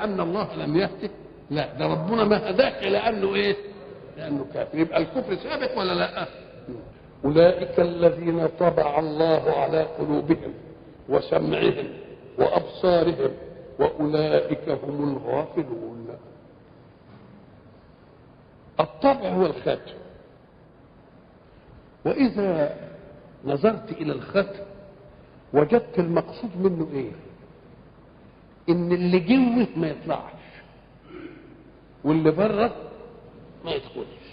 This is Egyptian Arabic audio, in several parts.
لان الله لم يهده لا ده ربنا ما هداك لانه ايه لانه كافر يبقى الكفر ثابت ولا لا اولئك الذين طبع الله على قلوبهم وسمعهم وابصارهم واولئك هم الغافلون الطبع هو الختم واذا نظرت الى الختم وجدت المقصود منه ايه ان اللي جوه ما يطلعش واللي بره ما يدخلش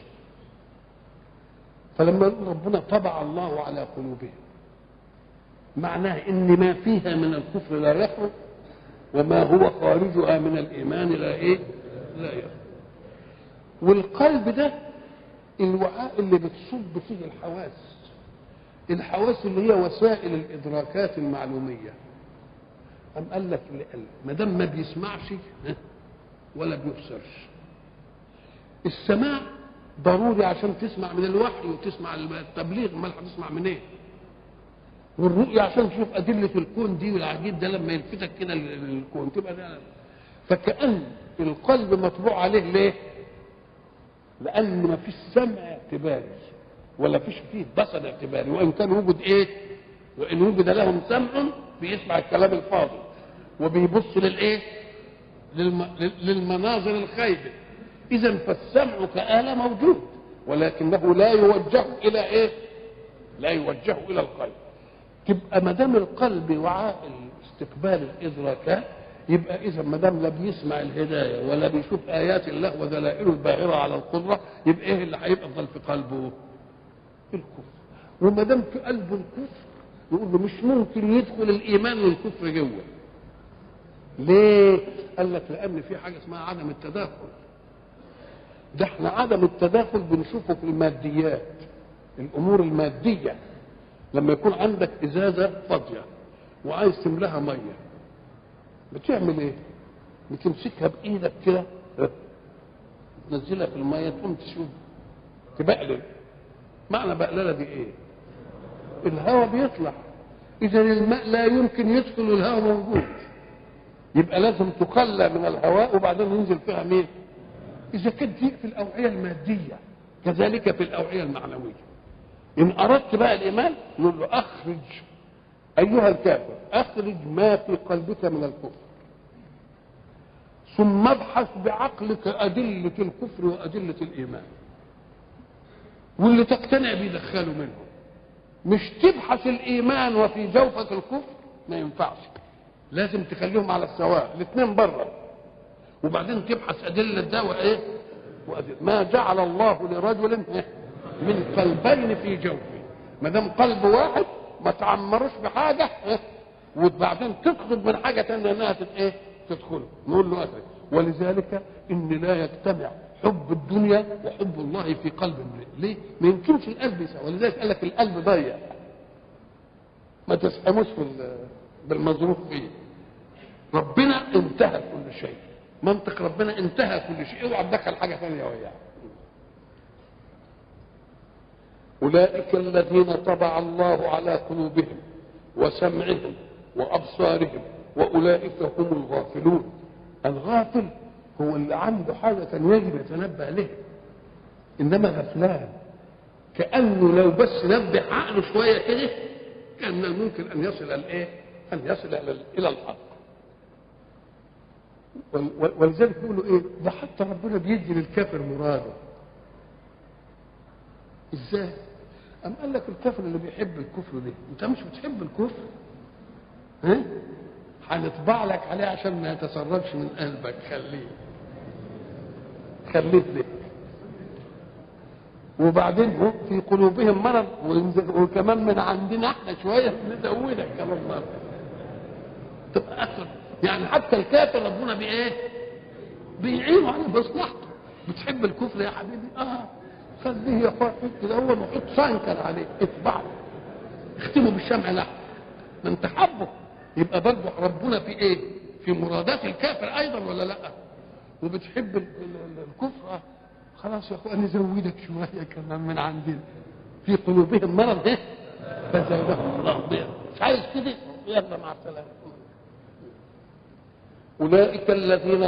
فلما يقول ربنا طبع الله على قلوبهم معناه ان ما فيها من الكفر لا يخرج وما هو خارجها من الايمان لا ايه لا يخرج والقلب ده الوعاء اللي بتصب فيه الحواس الحواس اللي هي وسائل الادراكات المعلوميه أم قال لك ما دام ما بيسمعش ولا بيبصرش السماع ضروري عشان تسمع من الوحي وتسمع التبليغ امال هتسمع منين إيه؟ والرؤية عشان تشوف أدلة الكون دي والعجيب ده لما يلفتك كده للكون تبقى ده فكأن القلب مطبوع عليه ليه؟ لأن ما فيش سمع اعتباري ولا فيش فيه بصر اعتباري وإن كان وجد إيه؟ وإن وجد لهم سمع بيسمع الكلام الفاضل وبيبص للإيه؟ للم... للمناظر الخايبة إذا فالسمع كآلة موجود ولكنه لا يوجه إلى إيه؟ لا يوجه إلى القلب تبقى ما دام القلب وعاء استقبال الادراكات يبقى اذا ما دام لا بيسمع الهدايه ولا بيشوف ايات الله ودلائله الباهره على القدره يبقى ايه اللي هيفضل في قلبه؟ الكفر وما دام في قلبه الكفر يقول له مش ممكن يدخل الايمان والكفر جوه ليه؟ قال لك لان في حاجه اسمها عدم التداخل ده احنا عدم التداخل بنشوفه في الماديات الامور الماديه لما يكون عندك ازازه فاضيه وعايز تملاها ميه بتعمل ايه بتمسكها بايدك كده تنزلها في الميه تقوم تشوف تبقلل معنى بقلله دي ايه الهواء بيطلع اذا الماء لا يمكن يدخل والهواء موجود يبقى لازم تخلى من الهواء وبعدين ينزل فيها مين اذا كانت دي في الاوعيه الماديه كذلك في الاوعيه المعنويه ان اردت بقى الايمان نقول له اخرج ايها الكافر اخرج ما في قلبك من الكفر ثم ابحث بعقلك ادله الكفر وادله الايمان واللي تقتنع بيه دخله منه مش تبحث الايمان وفي جوفك الكفر ما ينفعش لازم تخليهم على السواء الاثنين بره وبعدين تبحث ادله ده وايه وأدلة. ما جعل الله لرجل من قلبين في جوفه ما دام قلب واحد ما تعمروش بحاجه وبعدين تطلب من حاجه ثانيه انها ايه تدخل نقول له أخرج ولذلك ان لا يجتمع حب الدنيا وحب الله في قلب امرئ ليه؟ ما يمكنش القلب يسعى ولذلك قال لك القلب ضيق ما تسحموش في بالمظروف فيه ربنا انتهى كل شيء منطق ربنا انتهى كل شيء اوعى تدخل حاجه ثانيه وياه أولئك الذين طبع الله على قلوبهم وسمعهم وأبصارهم وأولئك هم الغافلون الغافل هو اللي عنده حاجة يجب يتنبه لها إنما غفلان كأنه لو بس نبه عقله شوية كده كان من الممكن أن يصل الإيه؟ أن يصل إلى الحق ولذلك بيقولوا إيه؟ ده حتى ربنا بيدي للكافر مراده ازاي؟ أم قال لك الكافر اللي بيحب الكفر ده أنت مش بتحب الكفر ها؟ هنطبع لك عليه عشان ما يتسربش من قلبك خليه خليه لك وبعدين هم في قلوبهم مرض وكمان من عندنا احنا شويه نزودك كمان مرض تبقى اكثر يعني حتى الكافر ربنا بايه؟ بيعينه على مصلحته بتحب الكفر يا حبيبي اه خليه يا اخويا كده هو محط سانكر عليه اتبعه اختمه بالشمع لا ما انت حبه يبقى برضه ربنا في ايه؟ في مرادات الكافر ايضا ولا لا؟ وبتحب الكفر خلاص يا اخويا نزودك شويه كمان من عندنا في قلوبهم مرض ايه؟ فزادهم الله بها مش عايز كده يلا مع السلامه اولئك الذين